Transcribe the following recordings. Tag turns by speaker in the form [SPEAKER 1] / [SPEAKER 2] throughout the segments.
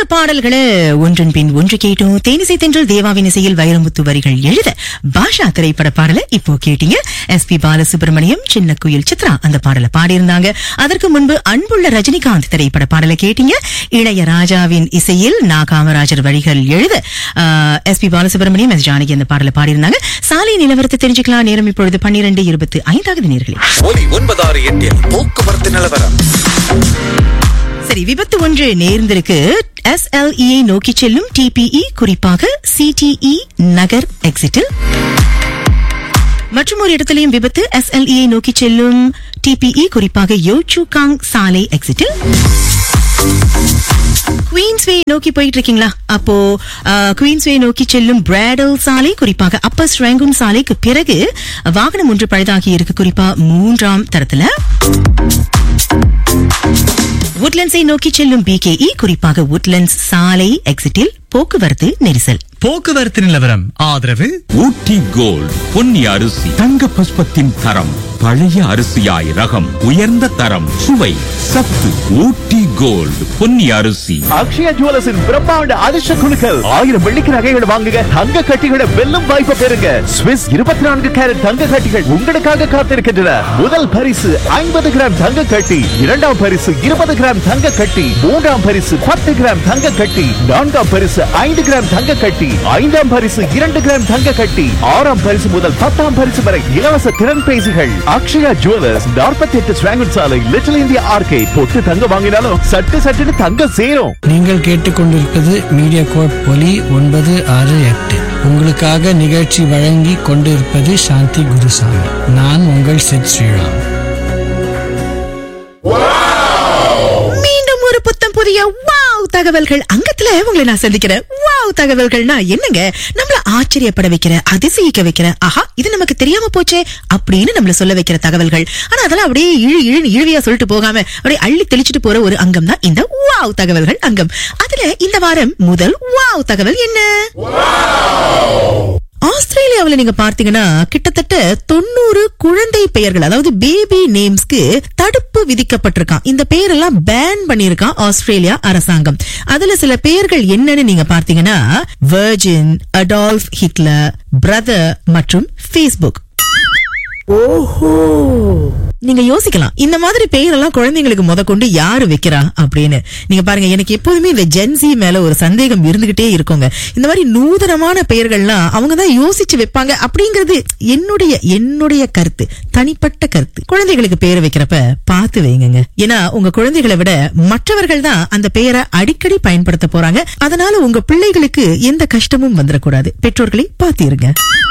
[SPEAKER 1] பாடல்களை ஒன்றன் பின் ஒன்று கேட்டோம் தேனிசை தென்றல் தேவாவின் இசையில் வைரமுத்து வரிகள் எழுத பாஷா திரைப்பட பாடலை இப்போ கேட்டீங்க எஸ் பி பாலசுப்ரமணியம் சின்ன குயில் சித்ரா அந்த பாடலை பாடியிருந்தாங்க அதற்கு முன்பு அன்புள்ள ரஜினிகாந்த் திரைப்பட பாடலை கேட்டீங்க இளையராஜாவின் இசையில் நா காமராஜர் வரிகள் எழுத S P Balasubrahmanyam S Janaki அந்த பாடலை பாடியிருந்தாங்க சாலை நிலவரத்தை தெரிஞ்சுக்கலாம் நேரம் இப்பொழுது பன்னிரண்டு இருபத்தி ஐந்தாவது நேர்களே
[SPEAKER 2] ஒலி ஒன்பதாறு எட்டில் போக்குவரத்து நிலவரம்
[SPEAKER 1] சரி விபத்து ஒன்று நேர்ந்திருக்கு எஸ்எல்இயை நோக்கி செல்லும் டிபிஇ குறிப்பாக சிடிஇ நகர் எக்ஸிட்டில் மற்றும் ஒரு இடத்திலையும் விபத்து எஸ்எல்இயை நோக்கி செல்லும் டிபிஇ குறிப்பாக யோச்சுகாங் சாலை எக்ஸிட்டில் குயின்ஸ்வே நோக்கி போயிட்டு இருக்கீங்களா அப்போ குயின்ஸ்வே நோக்கி செல்லும் பிராடல் சாலை குறிப்பாக அப்பர் ஸ்ட்ராங்குன் சாலைக்கு பிறகு வாகனம் ஒன்று பழுதாகி இருக்கு குறிப்பா மூன்றாம் தரத்துல உட்லண்ட்ஸை நோக்கி செல்லும் பிகேஇ குறிப்பாக உட்லண்ட்ஸ் சாலை எக்ஸிட்டில் போக்குவரத்து நெரிசல்
[SPEAKER 3] போக்குவரத்து நிலவரம் ஆதரவு
[SPEAKER 4] ஊட்டி கோல்ட் பொன்னி அரிசி தங்க பஸ்பத்தின் தரம் பழைய அரிசியாய் ரகம் உயர்ந்த தரம் சுவை சத்து ஊட்டி கோல்ட் பொன்னி அரிசி
[SPEAKER 5] அக்ஷயா ஜுவல்லர்ஸின் பிரம்மாண்ட அதிர்ஷ்ட குழுக்கள் ஆயிரம் வெள்ளிக்கு நகைகளை வாங்குங்க தங்க கட்டிகளை வெல்லும் வாய்ப்பை பெறுங்க ஸ்விஸ் இருபத்தி நான்கு கேரட் தங்க கட்டிகள் உங்களுக்காக காத்திருக்கின்றன முதல் பரிசு ஐம்பது கிராம் தங்க கட்டி இரண்டாம் பரிசு இருபது கிராம் தங்க கட்டி மூன்றாம் பரிசு பத்து கிராம் தங்க கட்டி நான்காம் பரிசு ஐந்து கிராம் தங்க கட்டி ஐந்தாம் பரிசு இரண்டு கிராம் தங்க கட்டி ஆறாம் பரிசு முதல் பத்தாம் பரிசு வரை இலவச திறன் பேசிகள் அக்ஷயா ஜுவல்லர்ஸ் நாற்பத்தி எட்டு ஸ்வாங்கன் சாலை லிட்டில் இந்தியா ஆர்கே பொட்டு தங்க வாங்கினாலும் சட்டு சட்டுன்னு தங்க சேரும்
[SPEAKER 6] நீங்கள் கேட்டுக்கொண்டிருப்பது மீடியா கோட் ஒலி ஒன்பது ஆறு எட்டு உங்களுக்காக நிகழ்ச்சி வழங்கி கொண்டிருப்பது சாந்தி குருசாமி நான் உங்கள் செட் ஸ்ரீராம்
[SPEAKER 1] மீண்டும் ஒரு புத்தம் புதிய வாவ் தகவல்கள் அங்கத்துல உங்களை நான் சந்திக்கிறேன் வாவ் தகவல்கள்னா என்னங்க நம்மள ஆச்சரியப்பட வைக்கிற அதிசயிக்க வைக்கிற ஆஹா இது நமக்கு தெரியாம போச்சே அப்படின்னு நம்மள சொல்ல வைக்கிற தகவல்கள் ஆனா அதெல்லாம் அப்படியே இழு இழு இழுவியா சொல்லிட்டு போகாம அப்படியே அள்ளி தெளிச்சிட்டு போற ஒரு அங்கம் தான் இந்த வாவ் தகவல்கள் அங்கம் அதுல இந்த வாரம் முதல் வாவ் தகவல் என்ன ஆஸ்திரேலியாவுல நீங்க பார்த்தீங்கன்னா கிட்டத்தட்ட தொண்ணூறு குழந்தை பெயர்கள் அதாவது பேபி நேம்ஸ்க்கு தடுப்பு விதிக்கப்பட்டிருக்கான் இந்த பெயரெல்லாம் பேன் பண்ணிருக்கான் ஆஸ்திரேலியா அரசாங்கம் அதுல சில பெயர்கள் என்னன்னு நீங்க பார்த்தீங்கன்னா வெர்ஜின் அடால்ஃப் ஹிட்லர் பிரதர் மற்றும் ஃபேஸ்புக் நீங்க யோசிக்கலாம் இந்த மாதிரி பெயரெல்லாம் குழந்தைங்களுக்கு முத கொண்டு யாரு வைக்கிறா அப்படின்னு நீங்க பாருங்க எனக்கு எப்போதுமே இந்த ஜென்சி மேல ஒரு சந்தேகம் இருந்துகிட்டே இருக்குங்க இந்த மாதிரி நூதனமான பெயர்கள்லாம் அவங்க தான் யோசிச்சு வைப்பாங்க அப்படிங்கிறது என்னுடைய என்னுடைய கருத்து தனிப்பட்ட கருத்து குழந்தைகளுக்கு பெயர் வைக்கிறப்ப பார்த்து வைங்க ஏன்னா உங்க குழந்தைகளை விட மற்றவர்கள் தான் அந்த பெயரை அடிக்கடி பயன்படுத்த போறாங்க அதனால உங்க பிள்ளைகளுக்கு எந்த கஷ்டமும் வந்துடக்கூடாது பெற்றோர்களை பார்த்து இருங்க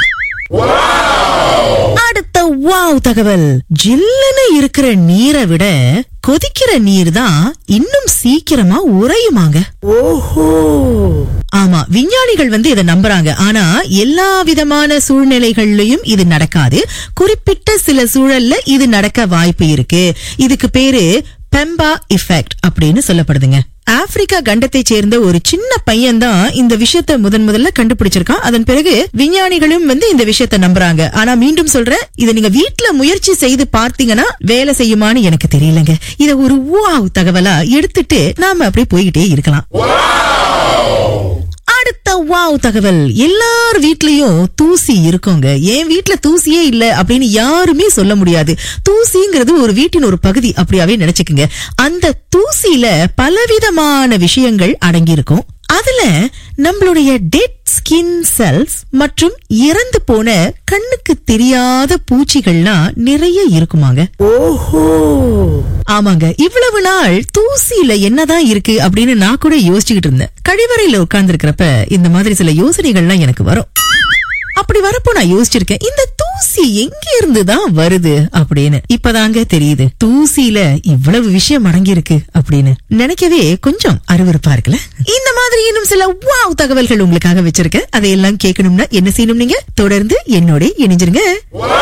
[SPEAKER 1] அடுத்த வாவ் தகவல் ஜில்லுன்னு இருக்கிற நீரை விட கொதிக்கிற நீர் தான் இன்னும் சீக்கிரமா உறையுமாங்க ஓஹோ ஆமா விஞ்ஞானிகள் வந்து இதை நம்புறாங்க ஆனா எல்லா விதமான சூழ்நிலைகள்லயும் இது நடக்காது குறிப்பிட்ட சில சூழல்ல இது நடக்க வாய்ப்பு இருக்கு இதுக்கு பேரு பெம்பா இஃபெக்ட் அப்படின்னு சொல்லப்படுதுங்க ஆப்பிரிக்கா கண்டத்தை சேர்ந்த ஒரு சின்ன பையன் தான் இந்த விஷயத்த முதன் முதல்ல கண்டுபிடிச்சிருக்கான் அதன் பிறகு விஞ்ஞானிகளும் வந்து இந்த விஷயத்த நம்புறாங்க ஆனா மீண்டும் சொல்றேன் இதை நீங்க வீட்ல முயற்சி செய்து பார்த்தீங்கன்னா வேலை செய்யுமான்னு எனக்கு தெரியலங்க இத ஒரு வாவ் தகவலா எடுத்துட்டு நாம அப்படியே போய்கிட்டே இருக்கலாம் அடுத்த வாவ் தகவல் எல்லார் வீட்லயும் தூசி இருக்குங்க என் வீட்ல தூசியே இல்ல அப்படின்னு யாருமே சொல்ல முடியாது தூசிங்கிறது ஒரு வீட்டின் ஒரு பகுதி அப்படியாவே நினைச்சுக்குங்க அந்த தூசியில பலவிதமான விஷயங்கள் அடங்கி இருக்கும் அதுல நம்மளுடைய டெட் ஸ்கின் செல்ஸ் மற்றும் இறந்து போன கண்ணுக்கு தெரியாத பூச்சிகள்லாம் நிறைய இருக்குமாங்க ஆமாங்க இவ்வளவு நாள் தூசியில என்னதான் இருக்கு அப்படின்னு நான் கூட யோசிச்சுக்கிட்டு இருந்தேன் கழிவறையில உட்கார்ந்து இருக்கிறப்ப இந்த மாதிரி சில யோசனைகள்லாம் எனக்கு வரும் அப்படி வரப்போ நான் யோசிச்சிருக்கேன் இந்த தூசி எங்க இருந்து தான் வருது அப்படின்னு இப்பதாங்க தெரியுது தூசியில இவ்வளவு விஷயம் அடங்கி இருக்கு அப்படின்னு நினைக்கவே கொஞ்சம் அருவருப்பா இருக்குல்ல இந்த மாதிரி இன்னும் சில வாவ் தகவல்கள் உங்களுக்காக வச்சிருக்கேன் அதையெல்லாம் கேட்கணும்னா என்ன செய்யணும் நீங்க தொடர்ந்து என்னோட இணைஞ்சிருங்க